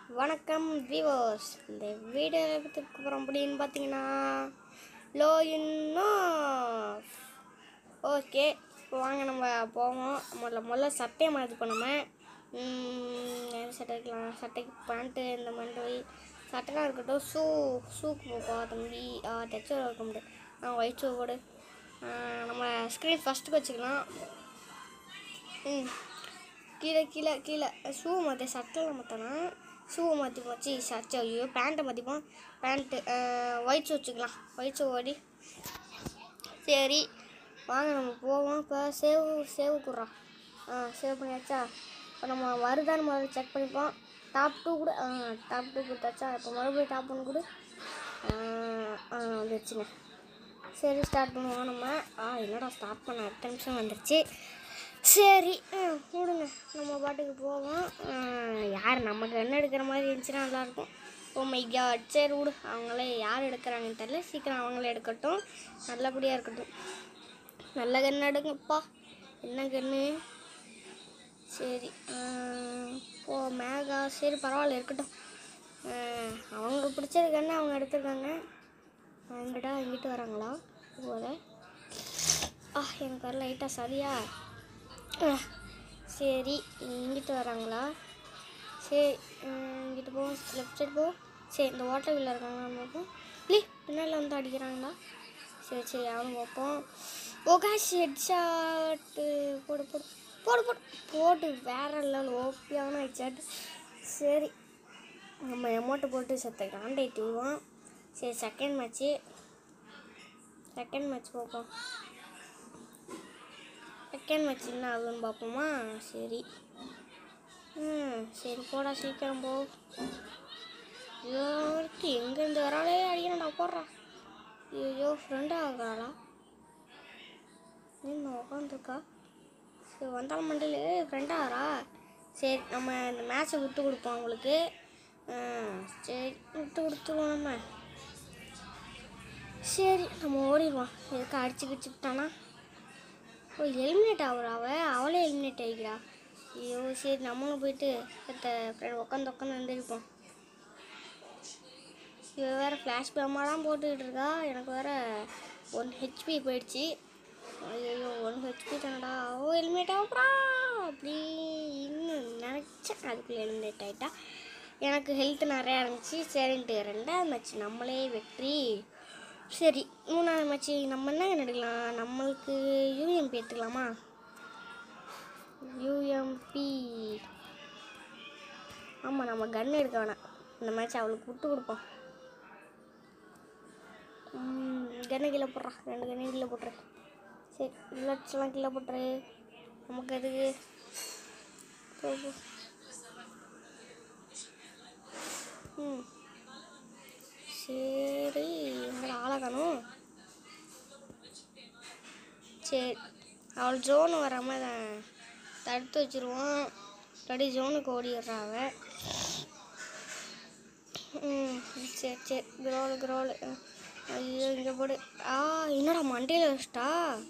வணக்கம் விவோஸ் இந்த வீடியோ பற்றி போகிறோம் அப்படின்னு பார்த்தீங்கன்னா லோ இன்னும் ஓகே வாங்க நம்ம போவோம் முதல்ல முதல்ல சட்டையை மாற்றி பண்ணோமே என்ன சட்டை வைக்கலாம் சட்டைக்கு பேண்ட்டு இந்த மாதிரி சட்டைலாம் இருக்கட்டும் ஷூ ஷூக்கு போப்பா தம்பி டச்சர் வைக்க முடியாது ஆ ஒயிட் ஷூ போடு ஆ, நம்ம ஸ்க்ரீன் ஃபஸ்ட்டுக்கு வச்சுக்கலாம் ம் கீழே கீழே கீழே ஷூ மாற்றி சட்டையில் மாற்றனா ஷூவை மாற்றி போச்சு சட்டை ஐயோ பேண்ட்டை மாற்றிப்போம் பேண்ட்டு ஒயிட் ஷூ வச்சுக்கலாம் ஒயிட் ஷூ ஓடி சரி வாங்க நம்ம போவோம் இப்போ சேவ் சேவ் குடுறோம் ஆ சேவ் பண்ணியாச்சா இப்போ நம்ம வருதான்னு முதல்ல செக் பண்ணிப்போம் டாப் டூ கூட ஆ டாப் டூ கொடுத்தாச்சா இப்போ மறுபடியும் டாப் ஒன்று கூட ஆ ஆ வந்துருச்சுங்க சரி ஸ்டார்ட் பண்ணுவோம் நம்ம ஆ என்னடா ஸ்டார்ட் பண்ண அடுத்த நிமிஷம் வந்துருச்சு சரி ஆ விடுங்க நம்ம பாட்டுக்கு போவோம் ஆ, யார் நமக்கு என்ன எடுக்கிற மாதிரி இருந்துச்சுன்னா நல்லாயிருக்கும் ஓ மை காட் சரி விடு அவங்களே யார் எடுக்கிறாங்கன்னு தெரியல சீக்கிரம் அவங்களே எடுக்கட்டும் நல்லபடியாக இருக்கட்டும் நல்ல கன்று எடுங்கப்பா என்ன கன்று சரி ஆ, ஓ மேகா சரி பரவாயில்ல இருக்கட்டும் ஆ, அவங்களுக்கு பிடிச்சது கன்று அவங்க எடுத்துருக்காங்க எங்கிட்ட இங்கிட்டு வராங்களா போத ஆ எனக்கு வர லைட்டாக சரியா ஆ, சரி இங்கிட்டு வராங்களா சரி ம், இங்கிட்டு போவோம் லெஃப்ட் சைடு போவோம் சரி இந்த வாட்டர் வீலில் இருக்காங்களா பார்ப்போம் இல்லை பின்னாடி வந்து அடிக்கிறாங்களா சரி சரி அவனும் பார்ப்போம் ஓகே ஹெட் ஷாட்டு போடு போடு போடு போடு போட்டு வேற லெவல் ஓப்பியான ஹெட் ஷாட் சரி நம்ம அமௌண்ட்டை போட்டு செத்த காண்டாக்ட் விடுவோம் சரி செகண்ட் மேட்ச்சு செகண்ட் மேட்ச் பார்ப்போம் செகண்ட் மேட்ச் என்ன ஆகுதுன்னு பார்ப்போமா சரி ம் சரி போடா சீக்கிரம் போ ஐயோ எங்கேருந்து வராளே அடிக்கணும்டா போடுறா ஐயோ ஃப்ரெண்டாக ஆகிறாளா என்ன உட்காந்துருக்கா சரி வந்தாலும் மண்டல ஃப்ரெண்டாகிறா சரி நம்ம இந்த மேட்ச்சை விட்டு கொடுப்போம் அவங்களுக்கு ஆ, சரி விட்டு கொடுத்துருவோம் நம்ம சரி நம்ம ஓடிடுவோம் எதுக்கு அடிச்சு கிடிச்சுக்கிட்டானா ஓ எலிமினேட் ஆகுறா அவ அவளே எலிமினேட் ஆகிக்கிறா ஐயோ சரி நம்மளும் போயிட்டு ஃப்ரெண்ட் உட்காந்து உட்காந்து வந்துருப்போம் இவ வேறு ஃப்ளாஷ் பேமாலாம் போட்டுக்கிட்டு இருக்கா எனக்கு வேறு ஒன் ஹெச்பி போயிடுச்சு ஐயோ ஒன் ஹெச்பி தானடா ஓ எலிமினேட் ஆகுறா அப்படி இன்னும் நினச்சேன் அதுக்குள்ளே எலிமினேட் ஆகிட்டா எனக்கு ஹெல்த் நிறையா இருந்துச்சு சரின்ட்டு ரெண்டாவது மேட்ச் நம்மளே வெற்றி சரி மூணாவது மேட்ச்சு நம்ம என்ன எடுக்கலாம் நம்மளுக்கு யூஎம்பி எடுத்துக்கலாமா யூஎம்பி ஆமாம் நம்ம கன் எடுக்க வேணாம் இந்த மேட்ச் அவளுக்கு விட்டு கொடுப்போம் கண்ணை கீழே போடுறா ரெண்டு கண்ணை கீழே போட்டுரு சரி புல்லட்ஸ்லாம் கீழே போட்டுரு நமக்கு எதுக்கு போ போ. ம் சரி எங்கடா ஆளை காணும் சரி அவள் ஜோன் வராமல் தடுத்து வச்சிருவோம் இல்லாட்டி ஜோனுக்கு ஓடிடுறா அவ ம் சரி சரி குரோல் குரோல் ஐயோ இங்கே போடு ஆ என்னடா மண்டையில் வச்சிட்டா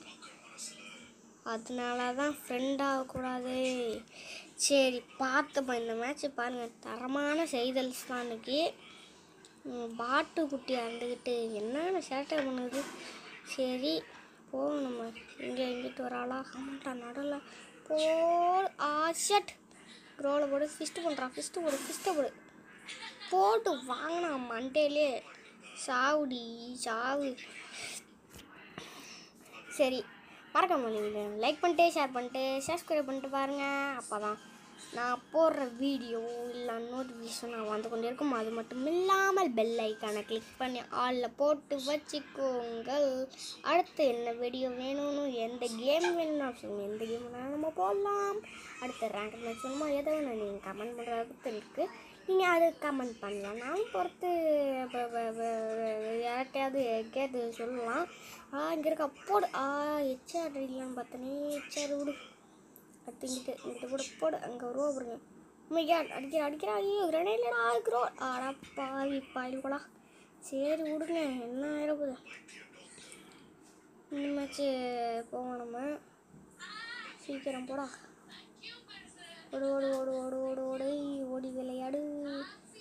அதனால தான் ஃப்ரெண்ட் ஆகக்கூடாது சரி பார்த்துப்போம் இந்த மேட்ச்சு பாருங்கள் தரமான செய்தல்ஸ் தான் இன்னைக்கு ம், பாட்டு குட்டி அண்டுக்கிட்டு என்னென்ன சேட்டை பண்ணுது சரி போவோம் நம்ம இங்கே எங்கிட்டு வராளா ஆமாட்டா நடல போ ஆ ஷட் க்ரோவில் போடு ஃபிஸ்ட்டு பண்ணுறான் ஃபிஸ்ட்டு போடு ஃபிஸ்ட்டை போடு போட்டு வாங்கினா மண்டையிலே சாவுடி சாவு சரி மறக்காம நீங்கள் லைக் பண்ணிட்டு ஷேர் பண்ணிட்டு சப்ஸ்கிரைப் பண்ணிட்டு பாருங்கள் அப்போ தான் நான் போடுற வீடியோ இல்லை நோட்டிஃபிகேஷன் நான் வந்து கொண்டே இருக்கும் அது மட்டும் இல்லாமல் பெல் ஐக்கானை கிளிக் பண்ணி ஆளில் போட்டு வச்சுக்கோங்கள் அடுத்து என்ன வீடியோ வேணும்னு எந்த கேம் வேணும்னு சொல்லுங்கள் எந்த கேம் வேணாலும் நம்ம போடலாம் அடுத்து ரேங்க் மேட்ச் வேணுமா எதை வேணும் நீங்கள் கமெண்ட் பண்ணுறதுக்கு இருக்குது நீங்கள் அது கமெண்ட் பண்ணலாம் நான் பொறுத்து இப்போ யார்கிட்டயாவது கேட்டு சொல்லலாம் ஆ இங்கே இருக்க போடு ஆ ஹெச்ஆர் இல்லைன்னு பார்த்தனே ஹெச்ஆர் விடு அடுத்து இங்கிட்டு இங்கிட்டு போடு போடு அங்கே வருவா பாருங்க உண்மையா அடிக்கிறா அடிக்கிறா ஐயோ கிரனேட்லடா ஆகிறோம் ஆடா பாவி பாயில் கூட சரி விடுங்க என்ன ஆயிடப்போகுது இந்த மேட்ச்சு போவோம் நம்ம சீக்கிரம் போடா ஓடு ஓடு ஓடு ஓடு ஓடு ஓடு ஓடி விளையாடு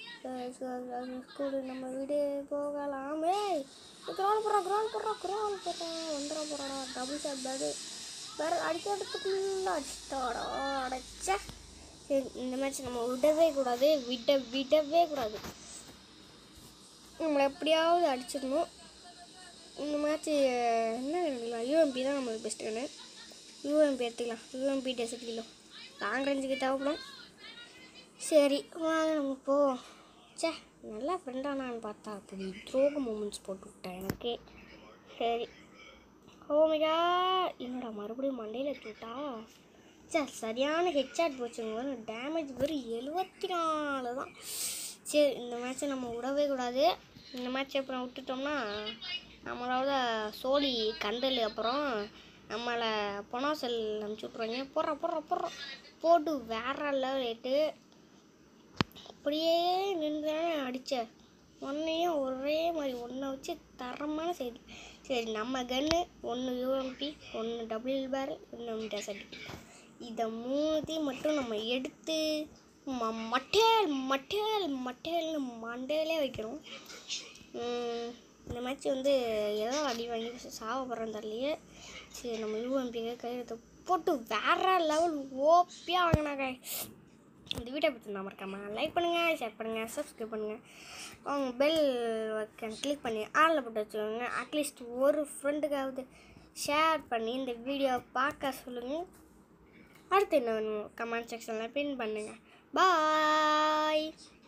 ஸ்கூலு நம்ம வீடு போகலாமே கிரௌண்ட் போடுறோம் கிரௌண்ட் போடுறோம் கிரௌண்ட் போடுறோம் வந்துட போகிறோம் டபுள் ஷாட் பேடு வேறு அடிக்கிறதுக்குள்ள அடிச்சிட்டாடா அடைச்சா சரி இந்த மேட்ச் நம்ம விடவே கூடாது விட விடவே கூடாது நம்மளை எப்படியாவது அடிச்சிடணும் இந்த மேட்ச்சு என்ன எடுக்கலாம் யூஎம்பி தான் நம்மளுக்கு பெஸ்ட் கண்ணு யூஎம்பி எடுத்துக்கலாம் யூஎம்பி டெசர்ட் கிலோ லாங் ரேஞ்சுக்கு தேவைப்படும் சரி வாங்க நம்ம போவோம் ச்சே நல்லா ஃப்ரெண்டானான்னு பார்த்தா அப்படி துரோக மூமெண்ட்ஸ் போட்டு விட்டேன் எனக்கு சரி ஓமிகா என்னடா மறுபடியும் மண்டையில் தூட்டா சே சரியான ஹெட்ஷாட் போச்சுங்க டேமேஜ் வெறும் எழுபத்தி நாலு தான் சரி இந்த மேட்ச்சை நம்ம விடவே கூடாது இந்த மேட்ச் அப்புறம் விட்டுட்டோம்னா நம்மளோட சோழி கண்டல் அப்புறம் நம்மளை பொனாசல் அனுப்பிச்சி விட்ருவாங்க போடுறோம் போடுறோம் போடுறோம் போட்டு வேற லெவல் ரேட்டு அப்படியே நின்று அடித்த ஒன்றையும் ஒரே மாதிரி ஒன்றை வச்சு தரமான செய்தி சரி நம்ம கன்று ஒன்று யூஎம்பி ஒன்று டபுள் பேரல் ஒன்று டெசர்ட் இதை மூணுத்தையும் மட்டும் நம்ம எடுத்து ம மட்டேல் மட்டேல் மட்டேல்னு மண்டையிலே வைக்கிறோம் உம், இந்த மேட்ச் வந்து ஏதோ அடி வாங்கி சாவ போகிறோம் தெரியலையே சரி நம்ம யூஎம்பியை கையெழுத்து போட்டு வேற லெவல் ஓப்பியாக வாங்கினாங்க இந்த வீடியோ பற்றி நான் மறக்காம லைக் பண்ணுங்கள் ஷேர் பண்ணுங்கள் சப்ஸ்கிரைப் பண்ணுங்கள் அவங்க பெல் கிளிக் பண்ணி ஆளில் போட்டு வச்சுக்கோங்க அட்லீஸ்ட் ஒரு ஃப்ரெண்டுக்காவது ஷேர் பண்ணி இந்த வீடியோ பார்க்க சொல்லுங்கள் அடுத்து என்ன வேணும் கமெண்ட் செக்ஷனில் பின் பண்ணுங்கள் பாய்